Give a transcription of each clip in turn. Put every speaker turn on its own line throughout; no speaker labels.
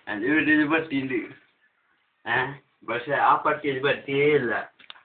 എൻ്റെ വീട്ടിൽ പട്ടിയുണ്ട് ഏ പക്ഷെ ആ പട്ടിയിൽ പറ്റിയേ ഇല്ല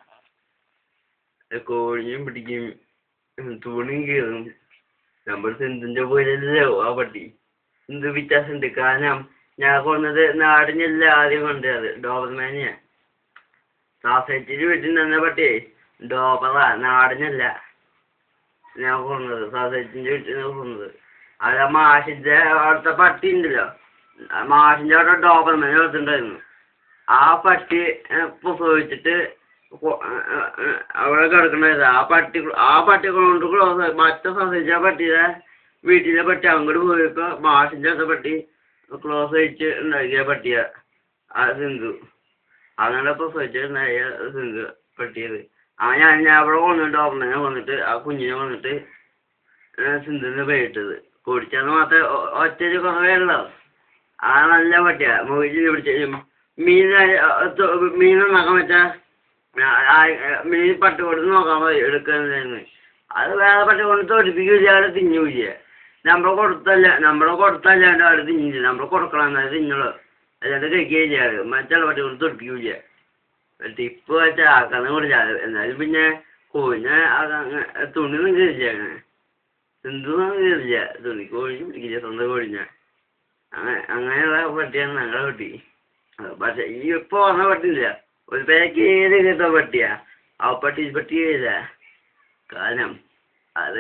കോഴിയും പിടിക്കും ഉം, തൂണിയും കീറും നമ്മൾ സിന്ധിന്റെ പോലെയല്ലോ ആ പട്ടി എന്ത് വ്യത്യാസമുണ്ട് കാരണം ഞാൻ കൊണ്ടത് നാടിനല്ല ആദ്യം കൊണ്ടത് ഡോബർമാനെയാ സാസേറ്റിന്റെ വീട്ടിൽ നിന്ന പട്ടിയെ ഡോബറാ നാടിനല്ല ഞാൻ കൊണ്ടത് സാസേറ്റിന്റെ വീട്ടിൽ നിന്ന് കൊണ്ടത് അത് ആ മാഷിന്റെ അവിടുത്തെ പട്ടി ഉണ്ടല്ലോ ആ മാഷിന്റെ അവിടെ ഡോബർമാനെ വളർത്തുണ്ടായിരുന്നു ആ പട്ടി ഏ, പ്രസവിച്ചിട്ട് കൊ- ഏ, ഏ, ഏ, അവിടെ കിടക്കണ്ടായത് ആ പട്ടി ആ പട്ടി കൊണ്ട് ക്ലോസ് മറ്റേ സന്ദേശിച്ച പട്ടിയുടെ വീട്ടിലെ പട്ടി അങ്ങോട്ട് പോയപ്പോ മാഷിന്റെ അടുത്ത പട്ടി ക്ലോസ് കഴിച്ച് ഉണ്ടാക്കിയ പട്ടിയാ ആ സിന്ധു അങ്ങനെ പ്രസവിച്ചിട്ടുണ്ടായ സിന്ധു പട്ടിയത് ആ ഞാൻ ഞാൻ അവിടെ കൊണ്ടിട്ട് ഓർമ്മനെ വന്നിട്ട് ആ കുഞ്ഞിനെ വന്നിട്ട് സിന്ധുവിന് പേരിട്ടത് കുടിച്ചാന്ന് മാത്രമേ ഒ- ഒറ്റയ്ക്ക് കുറവേ ഉള്ളൂ ആ നല്ല പട്ടിയാ മൊയ്ജിനെ പിടിച്ച മീൻ മീൻ നന്നാക്കാൻ വെച്ചാ ആ- ആ- മീൻ പട്ടി കൊടുത്ത് നോക്കാൻ മതി എടുക്കുന്നതെന്ന് അത് വേറെ പട്ടി കൊണ്ട് തോടിപ്പിക്കില്ല അവിടെ തിന്നൂല്ല നമ്മൾ കൊടുത്തല്ല നമ്മൾ കൊടുത്തല്ലാണ്ട് അവിടെ തിന്നില്ല നമ്മൾ കൊടുക്കണം എന്നാലും തിന്നുള്ളൂ അല്ലാണ്ട് കഴിക്കുകയും ചെയ്യാറ് മറ്റുള്ള പട്ടി കൊണ്ട് തൊടിപ്പിക്കൂല ടിപ്പ് വെച്ച ആക്കാന്ന് കുടിച്ചാ എന്നാലും പിന്നെ കോഴിനെ ആക്കാൻ തുണി ഒന്നും കയറില്ല അങ്ങനെ സിന്ധുവൊന്നും കയറില്ല തുണി കോഴി പിടിക്കില്ല സ്വന്തം കോഴിനെ അങ്ങനെ അങ്ങനെയുള്ള പട്ടിയാണ് ഞങ്ങളുടെ പട്ടി അത് പക്ഷെ ഈ ഇപ്പൊ വന്ന പട്ടിയില്ല ഒരു പേക്ക് ഏത് കിട്ടുന്ന പട്ടിയാ ആ പട്ടി ഈ പട്ടി ചെയ്ത കാരണം അത്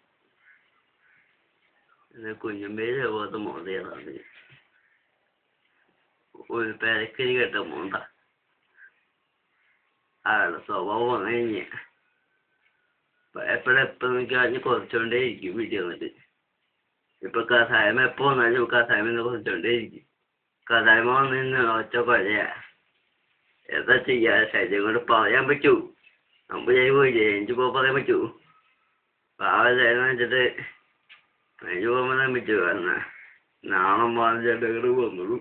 കുഞ്ഞമ്പേര് പോലത്തെ മോതയാണ് ഒരു പേരക്കരി കേട്ട മോന്ത അയാളുടെ സ്വഭാവം അങ്ങനെ എപ്പോഴും എപ്പോഴും നോക്കി കുറച്ചുകൊണ്ടേ ഇരിക്കും വീട്ടിൽ വന്നിട്ട് ഇപ്പൊ കസായം എപ്പോ വന്നാലും കസായം കുറച്ചുകൊണ്ടേ ഇരിക്കും കഥായ്മ വന്നിന്ന് ഒറ്റ കൊലയാ എന്താ ചെയ്യാ ശരീരം കൊണ്ട് പറയാൻ പറ്റൂ നമുക്ക് ഞാൻ പോയില്ലേ എനിക്ക് പോ പറയാൻ പറ്റൂ പാവല്ലാന്ന് വെച്ചിട്ട് എനിക്ക് പോകാൻ പറയാൻ പറ്റൂ എന്നാ നാളെ മാറിച്ചിട്ട് വന്നുള്ളൂ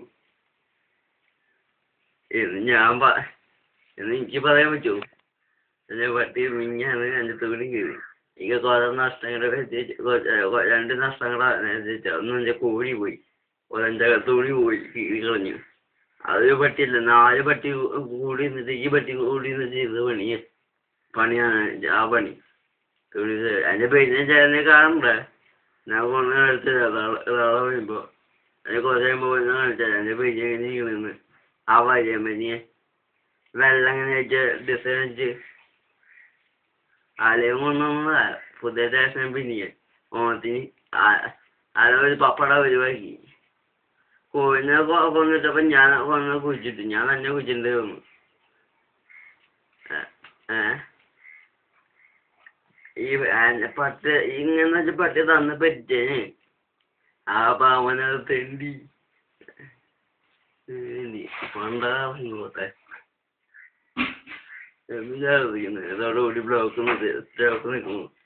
എന്ന് ഞാൻ പ എന്ന് എനിക്ക് പറയാൻ പറ്റൂ എന്നെ പട്ടി മിഞ്ഞാണ് എൻ്റെ തുണി കീറി എനിക്ക് കുറെ നഷ്ടങ്ങളെ പറ്റി രണ്ട് നഷ്ടങ്ങളാണ് ഒന്ന് എൻ്റെ കോഴി പോയി ഒരെൻ്റെ തുണി പോയി കീറി കളഞ്ഞു അതൊരു പട്ടിയല്ല നാല് പട്ടി കൂ- കൂടി നിന്നിട്ട് ഈ പട്ടി കൂടി നിന്നിട്ട് ചെയ്ത പണി പണിയാണ് ആ പണി തുണി ത- അതിന്റെ പെയിനെ ചേർന്നെ കാണണ്ടേ ഞാൻ കൊണ്ട കാലത്ത് വേറെ വരുമ്പോ അതിന് കുറച്ച് കഴിയുമ്പോ വന്ന് കാണിച്ചാൽ അതിന്റെ പെയിനെ എങ്ങനെ ചെയ്യണെന്ന് ആ വരിയമ്മനിയെ വെള്ളം എങ്ങനെ വെച്ച് ഡിസൈൻ വെച്ച് ആലയം കൊണ്ടുവന്നതാ പുതിയ സ്റ്റേഷൻ പിന്നെ ഓണത്തിന് അതൊരു പപ്പട പരിപാടി കോഴിനെ കൊ- കൊന്നിട്ടപ്പോ ഞാൻ കൊന്ന് കുഴിച്ചിട്ടു ഞാൻ തന്നെ കുഴിച്ചിട്ടുണ്ട് തോന്നുന്നു ഏ ഈ ആന- പട്ട് ഇങ്ങനെ വെച്ച പട്ടി തന്ന് പറ്റേന് ആ പാവനത് തെണ്ടി തെണ്ടി. പണ്ടാ ഇങ്ങോട്ടെ എന്താ ഇതോടുകൂടി ബ്ലോക്ക് ബ്ലോക്ക് നിൽക്കുന്നു